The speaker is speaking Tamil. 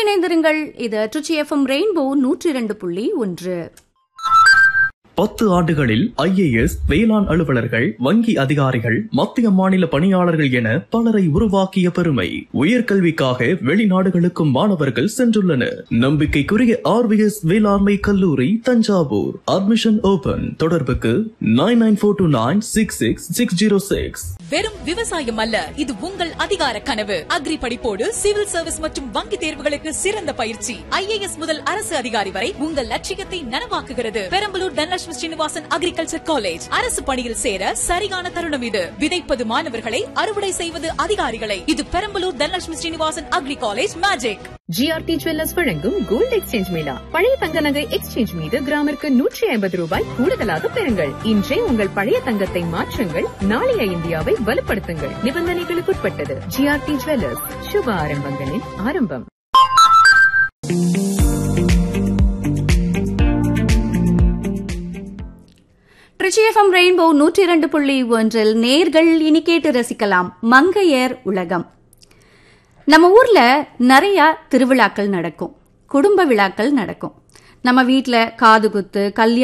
இணைந்திருங்கள் இது ட்ரிச்சி எஃப்எம் ரெயின்போ நூற்றி இரண்டு புள்ளி ஒன்று பத்து ஆண்டுகளில் ஐஏஎஸ் வேளாண் அலுவலர்கள் வங்கி அதிகாரிகள் மத்திய மாநில பணியாளர்கள் என பலரை உருவாக்கிய பெருமை உயர்கல்விக்காக வெளிநாடுகளுக்கும் மாணவர்கள் சென்றுள்ளனர் நம்பிக்கைக்குரிய ஆர்விஎஸ் வேளாண்மை கல்லூரி தஞ்சாவூர் அட்மிஷன் ஓபன் தொடர்புக்கு nine nine four two nine six six six zero six வெறும் விவசாயம் அல்ல இது உங்கள் அதிகார கனவு அக்ரி படிப்போடு சிவில் சர்வீஸ் மற்றும் வங்கி தேர்வுகளுக்கு சிறந்த பயிற்சி ஐஏஎஸ் முதல் அரசு அதிகாரி வரை உங்கள் லட்சியத்தை நனவாக்குகிறது பெரம்பலூர் தனலட்சுமி ஸ்ரீனிவாசன் அக்ரிகல்ச்சர் காலேஜ் அரசு பணியில் சேர சரியான தருணம் இது விதைப்பது மாணவர்களை அறுவடை செய்வது அதிகாரிகளை இது Perambalur Dhanalakshmi Srinivasan agri college magic GRT jewellers வழங்கும் கோல்டு எக்ஸ்சேஞ்ச் மேளா பழைய தங்க நகை எக்ஸ்சேஞ்ச் மீது கிராமிற்கு நூற்றி ஐம்பது ரூபாய் கூடுதலாக பெறுங்கள் இன்றே உங்கள் பழைய தங்கத்தை மாற்றுங்கள் நாளைய இந்தியாவை வலுப்படுத்துங்கள் நிபந்தனைகளுக்குட்பட்டது ஜிஆர்டி ஜுவல்லர்ஸ் சுப ஆரம்பங்களின் ஆரம்பம் ட்ரிச்சி எஃப்எம் ரெயின்போ நூற்றி இரண்டு புள்ளி ஒன்றில் நேர்கள் இனி கேட்டு ரசிக்கலாம் மங்கையர் உலகம் நம்ம ஊர்ல நிறைய திருவிழாக்கள் நடக்கும் குடும்ப விழாக்கள் நடக்கும் நம்ம வீட்ல காது குத்து கல்யாணம்